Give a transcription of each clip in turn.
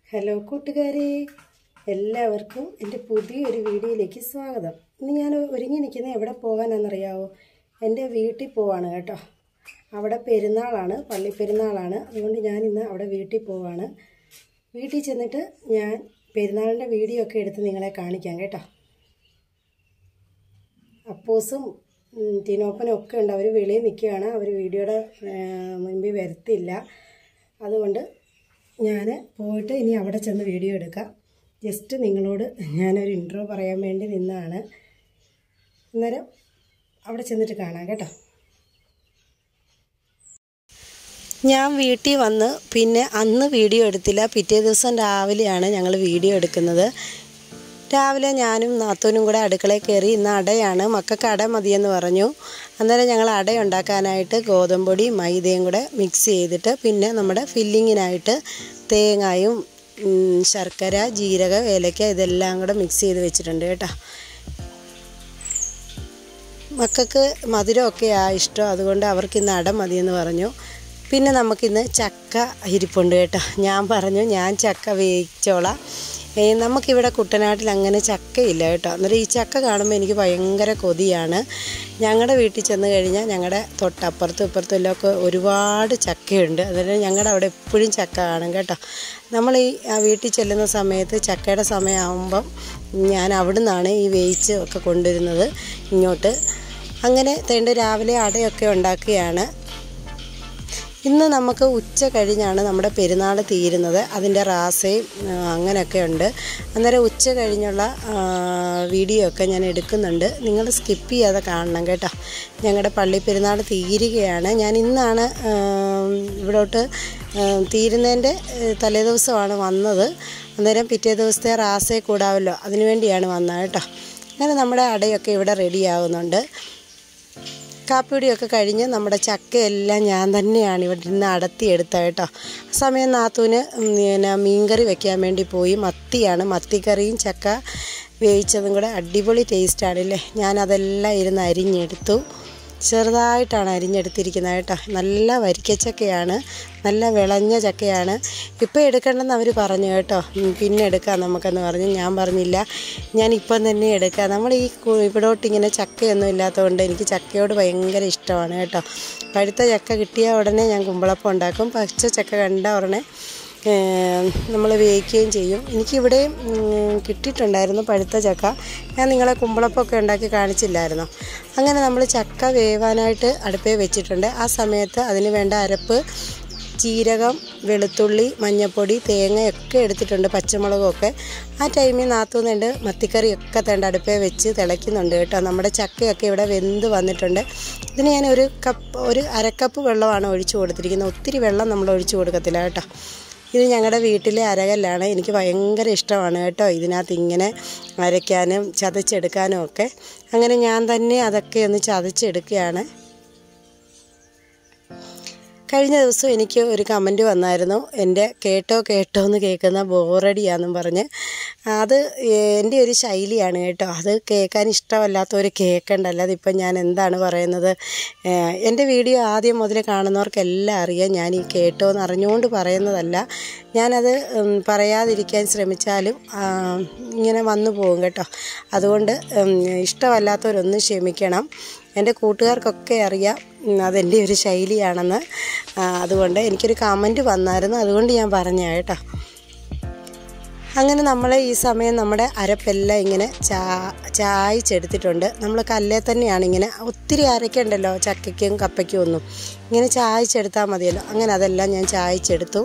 Hello കൂട്ടുകാരെ എല്ലാവർക്കും എൻ്റെ പുതിയൊരു വീഡിയോയിലേക്ക് സ്വാഗതം ഇന്ന് ഞാൻ ഒരുങ്ങി നിൽക്കുന്നത് എവിടെ പോകാനാണെന്നറിയാവോ എൻ്റെ വീട്ടിൽ പോവാണ് കേട്ടോ അവിടെ പെരുന്നാളാണ് പള്ളി പെരുന്നാളാണ് അതുകൊണ്ട് ഞാൻ ഇന്ന് അവിടെ വീട്ടിൽ പോവാണ് വീട്ടിൽ ചെന്നിട്ട് ഞാൻ പെരുന്നാളിൻ്റെ വീഡിയോ ഒക്കെ എടുത്ത് നിങ്ങളെ കാണിക്കാം കേട്ടോ അപ്പോസും ഉം, ടിനോപ്പനും ഒക്കെ ഉണ്ട് അവർ വെളിയിൽ നിൽക്കുകയാണ് അവർ വീഡിയോയുടെ മുൻപിൽ വരത്തില്ല അതുകൊണ്ട് ഞാൻ പോയിട്ട് ഇനി അവിടെ ചെന്ന് വീഡിയോ എടുക്കാം ജസ്റ്റ് നിങ്ങളോട് ഞാനൊരു ഇൻട്രോ പറയാൻ വേണ്ടി നിന്നാണ് അന്നേരം അവിടെ ചെന്നിട്ട് കാണാം കേട്ടോ ഞാൻ വീട്ടിൽ വന്ന് പിന്നെ അന്ന് വീഡിയോ എടുത്തില്ല പിറ്റേ ദിവസം രാവിലെയാണ് ഞങ്ങൾ വീഡിയോ എടുക്കുന്നത് രാവിലെ ഞാനും നാത്തൂനും കൂടെ അടുക്കളയിൽ കയറി ഇന്ന് അടയാണ് മക്കൾക്ക് അട മതിയെന്ന് പറഞ്ഞു അന്നേരം ഞങ്ങൾ അട ഉണ്ടാക്കാനായിട്ട് ഗോതമ്പൊടി മൈദയും കൂടെ മിക്സ് ചെയ്തിട്ട് പിന്നെ നമ്മുടെ ഫില്ലിങ്ങിനായിട്ട് തേങ്ങായും ഉം, ശർക്കര ജീരകം ഏലക്ക ഇതെല്ലാം കൂടെ മിക്സ് ചെയ്ത് വെച്ചിട്ടുണ്ട് കേട്ടോ മക്കൾക്ക് മധുരമൊക്കെയാണ് ഇഷ്ടം അതുകൊണ്ട് അവർക്ക് ഇന്ന് അട മതിയെന്ന് പറഞ്ഞു പിന്നെ നമുക്കിന്ന് ചക്ക ഇരിപ്പുണ്ട് കേട്ടോ ഞാൻ പറഞ്ഞു ഞാൻ ചക്ക വേവിച്ചോളാം ഏ, നമുക്കിവിടെ കുട്ടനാട്ടിൽ അങ്ങനെ ചക്കയില്ല കേട്ടോ അന്നേരം ഈ ചക്ക കാണുമ്പോൾ എനിക്ക് ഭയങ്കര കൊതിയാണ് ഞങ്ങളുടെ വീട്ടിൽ ചെന്ന് കഴിഞ്ഞാൽ ഞങ്ങളുടെ തൊട്ടപ്പുറത്തും ഇപ്പുറത്തും എല്ലാം ഒക്കെ ഒരുപാട് ചക്കയുണ്ട് അതുകൊണ്ട് ഞങ്ങളുടെ അവിടെ എപ്പോഴും ചക്ക കാണും കേട്ടോ നമ്മൾ ഈ ആ വീട്ടിൽ ചെല്ലുന്ന സമയത്ത് ചക്കയുടെ സമയമാകുമ്പം ഞാൻ അവിടെ നിന്നാണ് ഈ വേവിച്ച് ഒക്കെ കൊണ്ടുവരുന്നത് ഇങ്ങോട്ട് അങ്ങനെ തേണ്ട രാവിലെ അടയൊക്കെ ഉണ്ടാക്കുകയാണ് ഇന്ന് നമുക്ക് ഉച്ച കഴിഞ്ഞാണ് നമ്മുടെ പെരുന്നാൾ തീരുന്നത് അതിൻ്റെ റാസയും ആ, അങ്ങനെയൊക്കെ ഉണ്ട് അന്നേരം ഉച്ച കഴിഞ്ഞുള്ള ആ, വീഡിയോ ഒക്കെ ഞാൻ എടുക്കുന്നുണ്ട് നിങ്ങൾ സ്കിപ്പ് ചെയ്യാതെ കാണണം കേട്ടോ ഞങ്ങളുടെ പള്ളി പെരുന്നാൾ തീരുകയാണ് ഞാൻ ഇന്നാണ് ആ, ഇവിടോട്ട് ആ, തീരുന്നതിൻ്റെ ഏ, തലേദിവസമാണ് വന്നത് അന്നേരം പിറ്റേ ദിവസത്തെ റാസയെ കൂടാവല്ലോ അതിനുവേണ്ടിയാണ് വന്നത് കേട്ടോ അങ്ങനെ നമ്മുടെ അടയൊക്കെ ഇവിടെ റെഡിയാകുന്നുണ്ട് കാപ്പിടിയൊക്കെ കഴിഞ്ഞ് നമ്മുടെ ചക്കയെല്ലാം ഞാൻ തന്നെയാണ് ഇവിടെ നിന്ന് അടത്തിയെടുത്ത കേട്ടോ ആ സമയം നാത്തൂന് ഉം പിന്നെ മീൻകറി വെക്കാൻ വേണ്ടി പോയി മത്തിയാണ് മത്തിക്കറിയും ചക്ക വേവിച്ചതും കൂടെ അടിപൊളി ടേസ്റ്റാണല്ലേ ഞാനതെല്ലാം ഇരുന്ന് അരിഞ്ഞെടുത്തു ചെറുതായിട്ടാണ് അരിഞ്ഞെടുത്തിരിക്കുന്നത് കേട്ടോ നല്ല വരിക്കച്ചക്കയാണ് നല്ല വിളഞ്ഞ ചക്കയാണ് ഇപ്പോൾ എടുക്കണ്ടെന്ന് അവർ പറഞ്ഞു കേട്ടോ ഉം, പിന്നെ എടുക്കാം നമുക്കെന്ന് പറഞ്ഞു ഞാൻ പറഞ്ഞില്ല ഞാൻ ഇപ്പം തന്നെ എടുക്കാം നമ്മൾ ഈ കു- ഇവിടോട്ട് ഇങ്ങനെ ചക്കയൊന്നും ഇല്ലാത്തതുകൊണ്ട് എനിക്ക് ചക്കയോട് ഭയങ്കര ഇഷ്ടമാണ് കേട്ടോ പഴുത്ത ചക്ക കിട്ടിയ ഉടനെ ഞാൻ കുമ്പളപ്പം ഉണ്ടാക്കും പച്ച ചക്ക കണ്ട ഉടനെ നമ്മൾ വേവിക്കുകയും ചെയ്യും എനിക്കിവിടെയും ഉം, കിട്ടിയിട്ടുണ്ടായിരുന്നു പഴുത്ത ചക്ക ഞാൻ നിങ്ങളെ കുമ്പളപ്പമൊക്കെ ഉണ്ടാക്കി കാണിച്ചില്ലായിരുന്നോ അങ്ങനെ നമ്മൾ ചക്ക വേവാനായിട്ട് അടുപ്പേ വെച്ചിട്ടുണ്ട് ആ സമയത്ത് അതിന് വേണ്ട അരപ്പ് ജീരകം വെളുത്തുള്ളി മഞ്ഞൾപ്പൊടി തേങ്ങയൊക്കെ എടുത്തിട്ടുണ്ട് പച്ചമുളകും ഒക്കെ ആ ടൈമിൽ നാത്തുന്നുണ്ട് മത്തിക്കറിയൊക്കെ തേണ്ട അടുപ്പേ വെച്ച് തിളയ്ക്കുന്നുണ്ട് കേട്ടോ നമ്മുടെ ചക്കയൊക്കെ ഇവിടെ വെന്ത് വന്നിട്ടുണ്ട് ഇതിന് ഞാൻ ഒരു കപ്പ് ഒരു അരക്കപ്പ് വെള്ളമാണ് ഒഴിച്ചു കൊടുത്തിരിക്കുന്നത് ഒത്തിരി വെള്ളം നമ്മൾ ഒഴിച്ചു കൊടുക്കത്തില്ല കേട്ടോ ഇത് ഞങ്ങളുടെ വീട്ടിലെ അരകല്ലാണ് എനിക്ക് ഭയങ്കര ഇഷ്ടമാണ് കേട്ടോ ഇതിനകത്ത് ഇങ്ങനെ അരയ്ക്കാനും ചതച്ചെടുക്കാനും ഒക്കെ അങ്ങനെ ഞാൻ തന്നെ അതൊക്കെ ഒന്ന് ചതച്ചെടുക്കുകയാണ് കഴിഞ്ഞ ദിവസം എനിക്ക് ഒരു കമൻറ്റ് വന്നായിരുന്നു എൻ്റെ കേട്ടോ കേട്ടോ എന്ന് കേൾക്കുന്ന ബോറടിയാന്നും പറഞ്ഞ് അത് എൻ്റെ ഒരു ശൈലിയാണ് കേട്ടോ അത് കേൾക്കാൻ ഇഷ്ടമല്ലാത്തവർ കേൾക്കണ്ടല്ല അതിപ്പം ഞാൻ എന്താണ് പറയുന്നത് ഏഹ് എൻ്റെ വീഡിയോ ആദ്യം മുതൽ കാണുന്നവർക്കെല്ലാം അറിയാം ഞാൻ ഈ കേട്ടോ എന്ന് അറിഞ്ഞുകൊണ്ട് പറയുന്നതല്ല ഞാനത് ഉം, പറയാതിരിക്കാൻ ശ്രമിച്ചാലും ആ, ഇങ്ങനെ വന്നു പോകും കേട്ടോ അതുകൊണ്ട് ഉം, ഇഷ്ടമല്ലാത്തവരൊന്നും ക്ഷമിക്കണം എൻ്റെ കൂട്ടുകാർക്കൊക്കെ അറിയാം ഉം, അതെൻ്റെ ഒരു ശൈലിയാണെന്ന് ആ, അതുകൊണ്ട് എനിക്കൊരു കമൻറ്റ് വന്നായിരുന്നു അതുകൊണ്ട് ഞാൻ പറഞ്ഞ കേട്ടോ അങ്ങനെ നമ്മൾ ഈ സമയം നമ്മുടെ അരപ്പെല്ലാം ഇങ്ങനെ ചാ ചായച്ചെടുത്തിട്ടുണ്ട് നമ്മൾ കല്ലേ തന്നെയാണ് ഇങ്ങനെ ഒത്തിരി അരയ്ക്കണ്ടല്ലോ ചക്കയ്ക്കും കപ്പയ്ക്കും ഒന്നും ഇങ്ങനെ ചായച്ചെടുത്താൽ മതിയല്ലോ അങ്ങനെ അതെല്ലാം ഞാൻ ചായച്ചെടുത്തു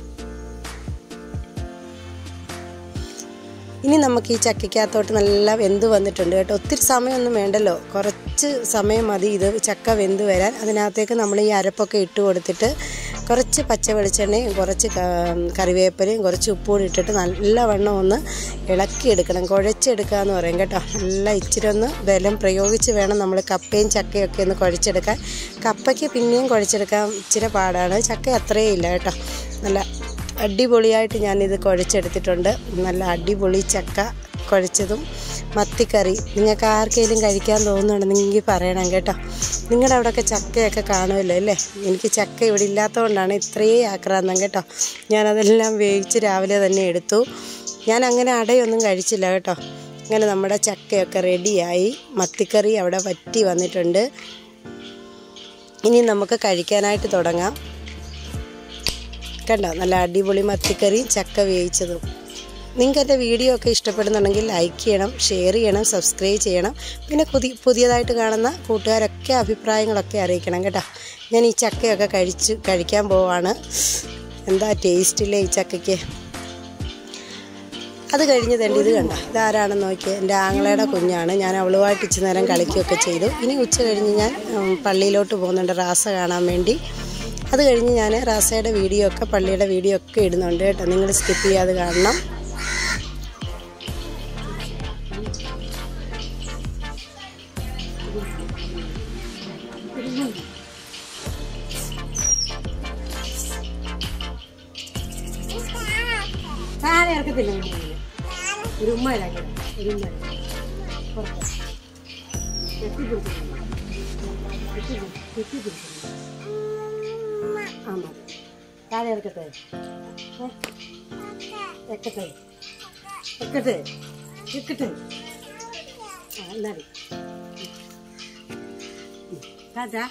ഇനി നമുക്ക് ഈ ചക്കയ്ക്കകത്തോട്ട് നല്ല വെന്ത് വന്നിട്ടുണ്ട് കേട്ടോ ഒത്തിരി സമയമൊന്നും വേണ്ടല്ലോ കുറച്ച് സമയം മതി ഇത് ചക്ക വെന്ത് വരാൻ അതിനകത്തേക്ക് നമ്മൾ ഈ അരപ്പൊക്കെ ഇട്ട് കൊടുത്തിട്ട് കുറച്ച് പച്ച വെളിച്ചെണ്ണയും കുറച്ച് ക- കറിവേപ്പിലയും കുറച്ച് ഉപ്പുകൂടി ഇട്ടിട്ട് നല്ലവണ്ണം ഒന്ന് ഇളക്കിയെടുക്കണം കുഴച്ചെടുക്കുക എന്ന് പറയും കേട്ടോ നല്ല ഇച്ചിരി ഒന്ന് ബലം പ്രയോഗിച്ച് വേണം നമ്മൾ കപ്പയും ചക്കയൊക്കെ ഒന്ന് കുഴച്ചെടുക്കാൻ കപ്പയ്ക്ക് പിന്നെയും കുഴച്ചെടുക്കാൻ ഇച്ചിരി പാടാണ് ചക്ക അത്രയും ഇല്ല കേട്ടോ നല്ല അടിപൊളിയായിട്ട് ഞാനിത് കുഴച്ചെടുത്തിട്ടുണ്ട് നല്ല അടിപൊളി ചക്ക കുഴച്ചതും മത്തിക്കറി നിങ്ങൾക്ക് ആർക്കെങ്കിലും കഴിക്കാൻ തോന്നുന്നുണ്ടെങ്കിൽ പറയണം കേട്ടോ നിങ്ങളുടെ അവിടെയൊക്കെ ചക്കയൊക്കെ കാണുമല്ലോ അല്ലേ എനിക്ക് ചക്ക ഇവിടെ ഇല്ലാത്തതുകൊണ്ടാണ് ഇത്രയും ആക്രാന്തം കേട്ടോ ഞാനതെല്ലാം വേവിച്ച് രാവിലെ തന്നെ എടുത്തു ഞാൻ അങ്ങനെ അടയൊന്നും കഴിച്ചില്ല കേട്ടോ അങ്ങനെ നമ്മുടെ ചക്കയൊക്കെ റെഡിയായി മത്തിക്കറി അവിടെ വറ്റി വന്നിട്ടുണ്ട് ഇനി നമുക്ക് കഴിക്കാനായിട്ട് തുടങ്ങാം കണ്ടോ നല്ല അടിപൊളി മത്തിക്കറിയും ചക്ക വേവിച്ചതും നിങ്ങൾക്ക് എൻ്റെ വീഡിയോ ഒക്കെ ഇഷ്ടപ്പെടുന്നുണ്ടെങ്കിൽ ലൈക്ക് ചെയ്യണം ഷെയർ ചെയ്യണം സബ്സ്ക്രൈബ് ചെയ്യണം പിന്നെ പുതിയ പുതിയതായിട്ട് കാണുന്ന കൂട്ടുകാരൊക്കെ അഭിപ്രായങ്ങളൊക്കെ അറിയിക്കണം കേട്ടോ ഞാൻ ഈ ചക്കയൊക്കെ കഴിച്ച് കഴിക്കാൻ പോവാണ് എന്താ ടേസ്റ്റില്ലേ ഈ ചക്കയ്ക്ക് അത് കഴിഞ്ഞ് തന്നെ ഇത് കണ്ട ഇതാരാണെന്ന് നോക്കിയത് എൻ്റെ ആങ്ങളയുടെ കുഞ്ഞാണ് ഞാൻ അവളുമായിട്ട് ഇച്ചിരി നേരം കളിക്കുകയൊക്കെ ചെയ്തു ഇനി ഉച്ച കഴിഞ്ഞ് ഞാൻ ഉം, പള്ളിയിലോട്ട് പോകുന്നുണ്ട് റാസ കാണാൻ വേണ്ടി അത് കഴിഞ്ഞ് ഞാൻ റാസയുടെ വീഡിയോ ഒക്കെ പള്ളിയുടെ വീഡിയോ ഒക്കെ ഇടുന്നുണ്ട് കേട്ടോ നിങ്ങൾ സ്കിപ്പ് ചെയ്യാതെ കാണണം താഴെ ഇറക്കത്തില്ല ഒരു ഉമ്മ ഇടാക്കി ഒരു ഉമ്മ ആമാ താഴെ ഇറക്കട്ടെ ഏ? വെക്കട്ടെ വെക്കട്ടെ വെക്കട്ടെ ആ എന്നാടി Tata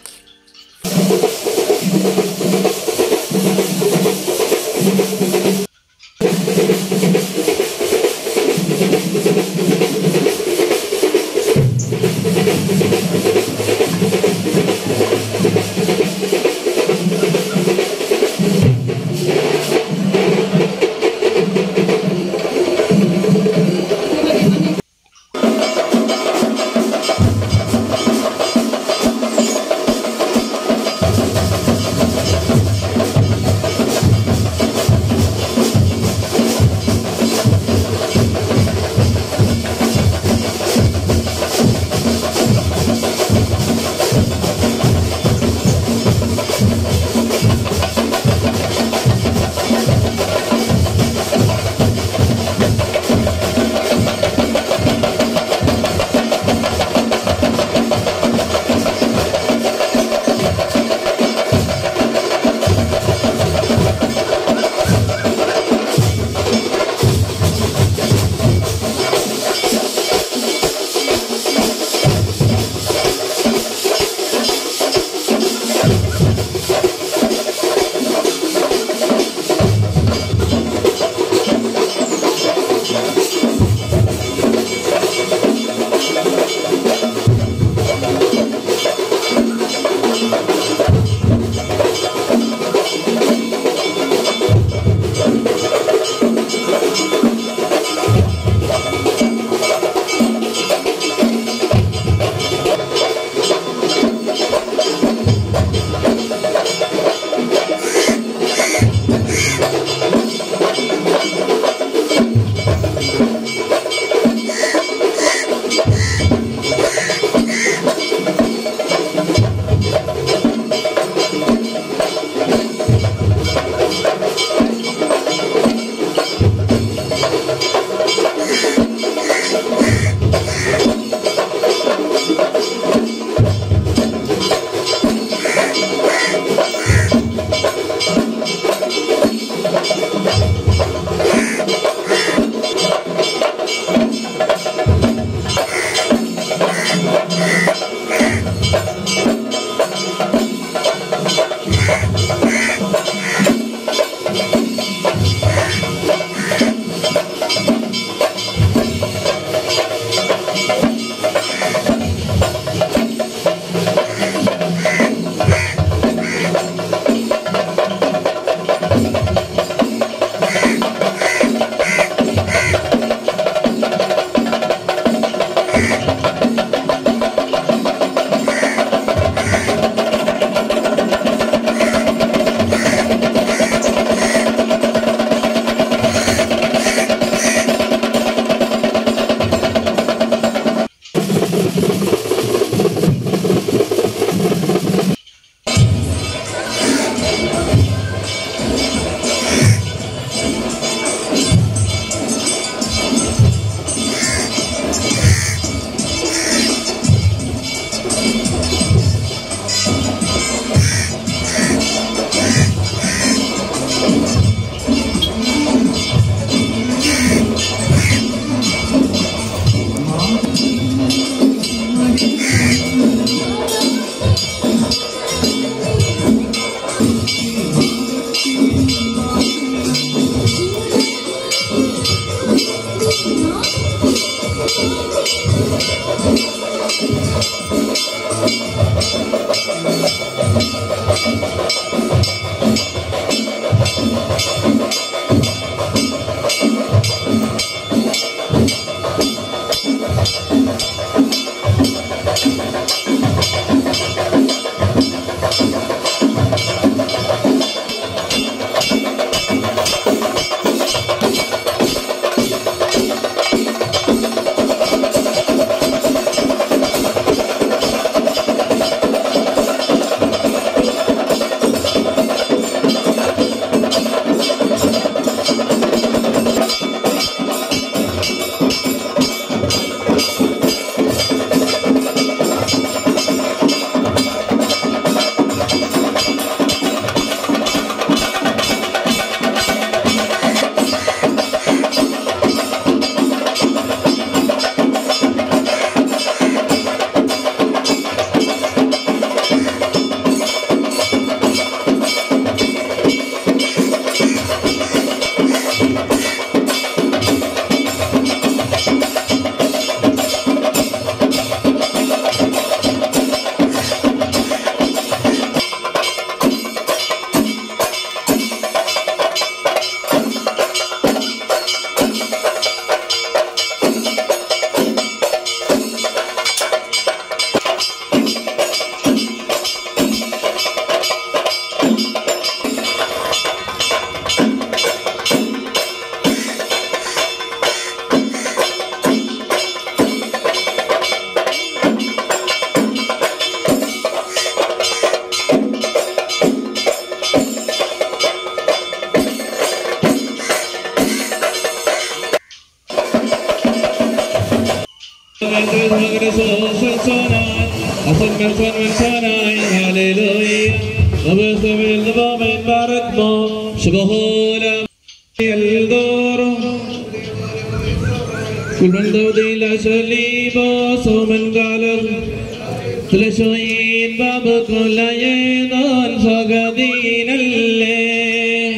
كل من دودي لا شليب صومن قالر تلشوين باب كل يدان فقدين الليل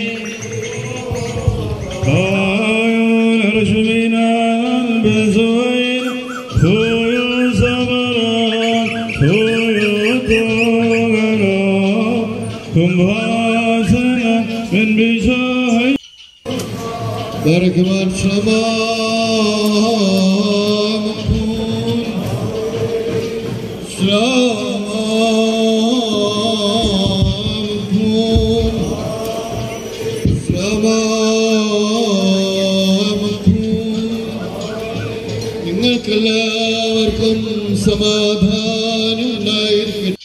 Kayan arşmina bezoyn Huyu sabran Huyu togana Kumbhasana min bishahay Barak marşamam kun Şamam kun നിങ്ങൾക്കെല്ലാവർക്കും സമാധാനം ഉണ്ടായിരിക്കട്ടെ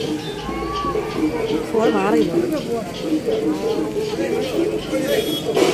ഫോൺ മാറിയില്ല